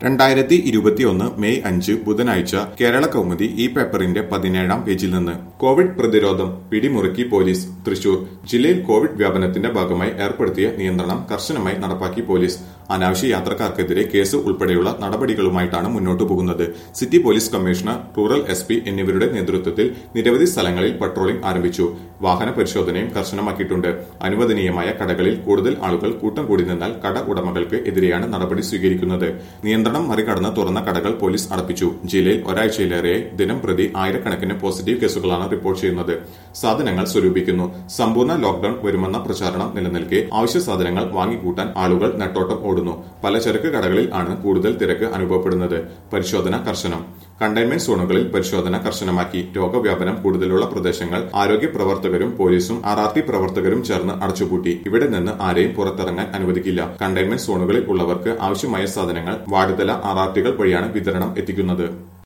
രണ്ടായിരത്തി ഇരുപത്തിയൊന്ന് മെയ് അഞ്ച് ബുധനാഴ്ച കേരള കൗമുദി ഈ പേപ്പറിന്റെ പതിനേഴാം പേജിൽ നിന്ന് കോവിഡ് പ്രതിരോധം പിടിമുറുക്കി പോലീസ് തൃശൂർ ജില്ലയിൽ കോവിഡ് വ്യാപനത്തിന്റെ ഭാഗമായി ഏർപ്പെടുത്തിയ നിയന്ത്രണം കർശനമായി നടപ്പാക്കി പോലീസ് അനാവശ്യ യാത്രക്കാർക്കെതിരെ കേസ് ഉൾപ്പെടെയുള്ള നടപടികളുമായിട്ടാണ് മുന്നോട്ടു പോകുന്നത് city police commissioner rural S P എന്നിവരുടെ നേതൃത്വത്തിൽ നിരവധി സ്ഥലങ്ങളിൽ പട്രോളിംഗ് ആരംഭിച്ചു വാഹന പരിശോധനയും കർശനമാക്കിയിട്ടുണ്ട് അനുവദനീയമായ കടകളിൽ കൂടുതൽ ആളുകൾ കൂട്ടം കൂടി നിന്നാൽ കട ഉടമകൾക്ക് എതിരെയാണ് നടപടി സ്വീകരിക്കുന്നത് നിയന്ത്രണം മറികടന്ന് തുറന്ന കടകൾ പോലീസ് അടപ്പിച്ചു ജില്ലയിൽ ഒരാഴ്ചയിലേറെയായി ദിനം പ്രതി ആയിരക്കണക്കിന് പോസിറ്റീവ് കേസുകളാണ് റിപ്പോർട്ട് ചെയ്യുന്നത് സാധനങ്ങൾ സ്വരൂപിക്കുന്നു സമ്പൂർണ്ണ ലോക്ഡൌൺ വരുമെന്ന പ്രചാരണം നിലനിൽക്കെ അവശ്യ സാധനങ്ങൾ വാങ്ങിക്കൂട്ടാൻ ആളുകൾ നെട്ടോട്ടം ഓടുന്നു പലചരക്ക് കടകളിൽ ആണ് കൂടുതൽ തിരക്ക് അനുഭവപ്പെടുന്നത് പരിശോധന കർശനം കണ്ടെയ്ൻമെന്റ് സോണുകളിൽ പരിശോധന കർശനമാക്കി രോഗവ്യാപനം കൂടുതലുള്ള പ്രദേശങ്ങൾ ആരോഗ്യ പ്രവർത്തകരും പോലീസും ആർ ആർ ടി പ്രവർത്തകരും ചേർന്ന് അടച്ചുപൂട്ടി ഇവിടെ നിന്ന് ആരെയും പുറത്തിറങ്ങാൻ അനുവദിക്കില്ല കണ്ടെയ്ൻമെന്റ് സോണുകളിൽ ഉള്ളവർക്ക് ആവശ്യമായ സാധനങ്ങൾ വാർഡുതല ആർ ആർ ടികൾ വഴിയാണ് വിതരണം എത്തിക്കുന്നത്